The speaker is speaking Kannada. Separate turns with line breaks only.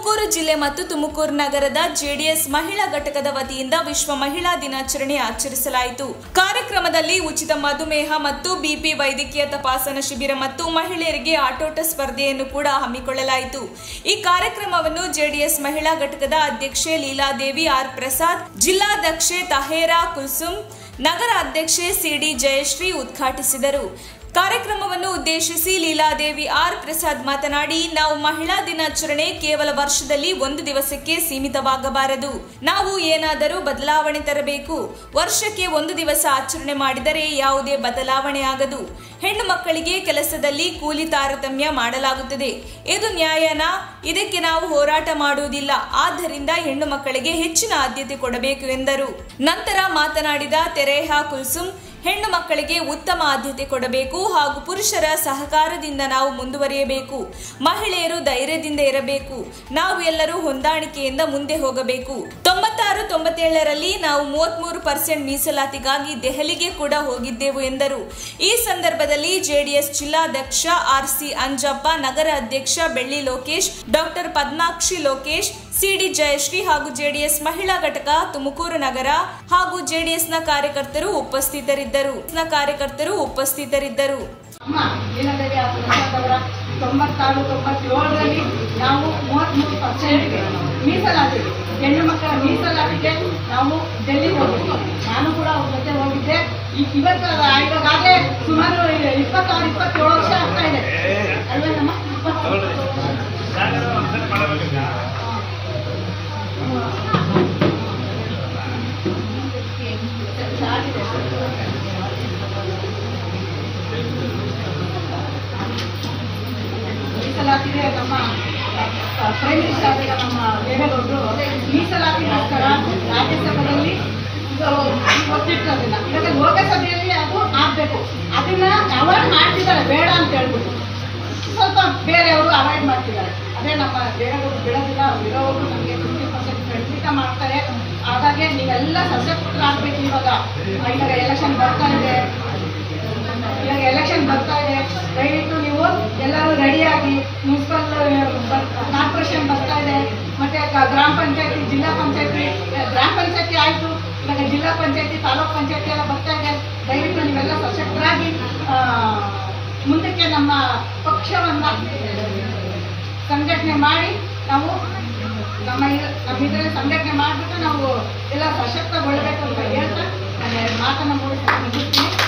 ತುಮಕೂರು ಜಿಲ್ಲೆ ಮತ್ತು ತುಮಕೂರು ನಗರದ ಜೆಡಿಎಸ್ ಮಹಿಳಾ ಘಟಕದ ವತಿಯಿಂದ ವಿಶ್ವ ಮಹಿಳಾ ದಿನಾಚರಣೆ ಆಚರಿಸಲಾಯಿತು ಕಾರ್ಯಕ್ರಮದಲ್ಲಿ ಉಚಿತ ಮಧುಮೇಹ ಮತ್ತು ಬಿಪಿ ವೈದ್ಯಕೀಯ ತಪಾಸಣಾ ಶಿಬಿರ ಮತ್ತು ಮಹಿಳೆಯರಿಗೆ ಆಟೋಟ ಸ್ಪರ್ಧೆಯನ್ನು ಕೂಡ ಹಮ್ಮಿಕೊಳ್ಳಲಾಯಿತು ಈ ಕಾರ್ಯಕ್ರಮವನ್ನು ಜೆಡಿಎಸ್ ಮಹಿಳಾ ಘಟಕದ ಅಧ್ಯಕ್ಷೆ ಲೀಲಾದೇವಿ ಆರ್ ಪ್ರಸಾದ್ ಜಿಲ್ಲಾಧ್ಯಕ್ಷೆ ತಹೇರಾ ಕುಲ್ಸುಮ್ ನಗರ ಅಧ್ಯಕ್ಷೆ ಸಿಡಿ ಜಯಶ್ರೀ ಉದ್ಘಾಟಿಸಿದರು ಕಾರ್ಯಕ್ರಮವನ್ನು ಉದ್ದೇಶಿಸಿ ಲೀಲಾದೇವಿ ಆರ್ ಪ್ರಸಾದ್ ಮಾತನಾಡಿ ನಾವು ಮಹಿಳಾ ದಿನಾಚರಣೆ ಕೇವಲ ವರ್ಷದಲ್ಲಿ ಒಂದು ದಿವಸಕ್ಕೆ ಸೀಮಿತವಾಗಬಾರದು ನಾವು ಏನಾದರೂ ಬದಲಾವಣೆ ತರಬೇಕು ವರ್ಷಕ್ಕೆ ಒಂದು ದಿವಸ ಆಚರಣೆ ಮಾಡಿದರೆ ಯಾವುದೇ ಬದಲಾವಣೆ ಆಗದು ಹೆಣ್ಣು ಮಕ್ಕಳಿಗೆ ಕೆಲಸದಲ್ಲಿ ಕೂಲಿ ತಾರತಮ್ಯ ಮಾಡಲಾಗುತ್ತದೆ ಇದು ನ್ಯಾಯನ ಇದಕ್ಕೆ ನಾವು ಹೋರಾಟ ಮಾಡುವುದಿಲ್ಲ ಆದ್ದರಿಂದ ಹೆಣ್ಣು ಮಕ್ಕಳಿಗೆ ಹೆಚ್ಚಿನ ಆದ್ಯತೆ ಕೊಡಬೇಕು ಎಂದರು ನಂತರ ಮಾತನಾಡಿದ ತೆರೇಹಾ ಕುಲ್ಸುಮ್ ಹೆಣ್ಣು ಮಕ್ಕಳಿಗೆ ಉತ್ತಮ ಆದ್ಯತೆ ಕೊಡಬೇಕು ಹಾಗೂ ಪುರುಷರ ಸಹಕಾರದಿಂದ ನಾವು ಮುಂದುವರಿಯಬೇಕು ಮಹಿಳೆಯರು ಧೈರ್ಯದಿಂದ ಇರಬೇಕು ನಾವು ಎಲ್ಲರೂ ಹೊಂದಾಣಿಕೆಯಿಂದ ಮುಂದೆ ಹೋಗಬೇಕು ತೊಂಬತ್ತಾರು ತೊಂಬತ್ತೇಳರಲ್ಲಿ ನಾವು ಮೂವತ್ಮೂರು ಪರ್ಸೆಂಟ್ ಮೀಸಲಾತಿಗಾಗಿ ದೆಹಲಿಗೆ ಕೂಡ ಹೋಗಿದ್ದೆವು ಎಂದರು ಈ ಸಂದರ್ಭದಲ್ಲಿ ಜೆಡಿಎಸ್ ಜಿಲ್ಲಾಧ್ಯಕ್ಷ ಆರ್ ಸಿ ಅಂಜಪ್ಪ ನಗರ ಅಧ್ಯಕ್ಷ ಬೆಳ್ಳಿ ಲೋಕೇಶ್ ಡಾಕ್ಟರ್ ಪದ್ಮಾಕ್ಷಿ ಲೋಕೇಶ್ ಸಿಡಿ ಜಯಶ್ರೀ ಹಾಗೂ ಜೆಡಿಎಸ್ ಮಹಿಳಾ ಘಟಕ ತುಮಕೂರು ನಗರ ಹಾಗೂ ಜೆಡಿಎಸ್ನ ಕಾರ್ಯಕರ್ತರು ಉಪಸ್ಥಿತರಿದ್ದರು ನ ಕಾರ್ಯಕರ್ತರು ಉಪಸ್ಥಿತರಿದ್ದರು
ಅಮ್ಮ ಲೀಲಾದೇವಿ ಪ್ರಸಾದ್ ಅವರ ತೊಂಬತ್ತಾರು ತೊಂಬತ್ತೇಳರಲ್ಲಿ ನಾವು ಮೂವತ್ತ್ಮೂರು ಪರ್ಸೆಂಟ್ಗೆ ಮೀಸಲಾತಿಗೆ ಹೆಣ್ಣು ಮಕ್ಕಳ ಮೀಸಲಾತಿಗೆ ನಾವು ಡೆಲ್ಲಿಗೆ ಹೋಗಿದ್ವಿ ನಾನು ಕೂಡ ಅವ್ರ ಜೊತೆ ಹೋಗಿದ್ದೆ ಈ ಇವತ್ತು ಇವಾಗಾಗಲೇ ಸುಮಾರು ಇಪ್ಪತ್ತಾರು ಇಪ್ಪತ್ತೇಳು ವರ್ಷ ಆಗ್ತಾ ಇದೆ ಅಲ್ವೇನಮ್ಮ ಮೀಸಲಾತಿಗೆ ನಮ್ಮ ಪ್ರೈಮ್ ಮಿನಿಸ್ಟರ್ ಆಗಿರೋ ನಮ್ಮ ದೇವೇಗೌಡರು ಮೀಸಲಾತಿಗೋಸ್ಕರ ರಾಜ್ಯಸಭೆಯಲ್ಲಿ ಇದು ಒತ್ತಿಟ್ಟೋದಿಲ್ಲ ಇವಾಗ ಲೋಕಸಭೆಯಲ್ಲಿ ಅದು ಆಗಬೇಕು ಅದನ್ನ ಅವಾಯ್ಡ್ ಮಾಡ್ತಿದ್ದಾರೆ ಬೇಡ ಅಂತ ಹೇಳ್ಬಿಟ್ಟು ಸ್ವಲ್ಪ ಬೇರೆಯವರು ಅವಾಯ್ಡ್ ಮಾಡ್ತಿದ್ದಾರೆ ಅದೇ ನಮ್ಮ ದೇವೇಗೌಡರು ಬಿಡೋದಿಲ್ಲ ಅವ್ರು ಇರೋರು ನಮಗೆ ಫಿಫ್ಟಿ ಪರ್ಸೆಂಟ್ ಖಂಡಿತ ಮಾಡ್ತಾರೆ ಹಾಗಾಗಿ ನೀವೆಲ್ಲ ಸಸ್ಯಪುತ್ರರಾಗಬೇಕು ಇವಾಗ ಇವಾಗ ಎಲೆಕ್ಷನ್ ಬರ್ತಾ ಇದೆ ಇವಾಗ ಎಲೆಕ್ಷನ್ ಬರ್ತಾ ಇದೆ ದಯವಿಟ್ಟು ನೀವು ಎಲ್ಲರೂ ರೆಡಿಯಾಗಿ ಮುನ್ಸಿಪಲ್ ಕಾರ್ಪೊರೇಷನ್ ಬರ್ತಾ ಇದೆ ಮತ್ತೆ ಗ- ಗ್ರಾಮ ಪಂಚಾಯತಿ ಜಿಲ್ಲಾ ಪಂಚಾಯತಿ ಗ್ರಾಮ ಪಂಚಾಯತಿ ಆಯಿತು ಇವಾಗ ಜಿಲ್ಲಾ ಪಂಚಾಯತಿ ತಾಲೂಕ್ ಪಂಚಾಯತಿ ಎಲ್ಲ ಬರ್ತಾ ಇದೆ ದಯವಿಟ್ಟು ನೀವೆಲ್ಲ ಸಶಕ್ತರಾಗಿ ಆ, ಮುಂದಕ್ಕೆ ನಮ್ಮ ಪಕ್ಷವನ್ನ ಸಂಘಟನೆ ಮಾಡಿ ನಾವು ನಮ್ಮ ಇದ್- ನಮ್ಮ ಇದರಲ್ಲಿ ಸಂಘಟನೆ ಮಾಡಿಬಿಟ್ಟು ನಾವು ಎಲ್ಲ ಸಶಕ್ತಗೊಳ್ಬೇಕು ಅಂತ ಹೇಳ್ತಾ ನಾನು ಎರಡು ಮಾತನ್ನು ಮುಗಿಸ್ತೀನಿ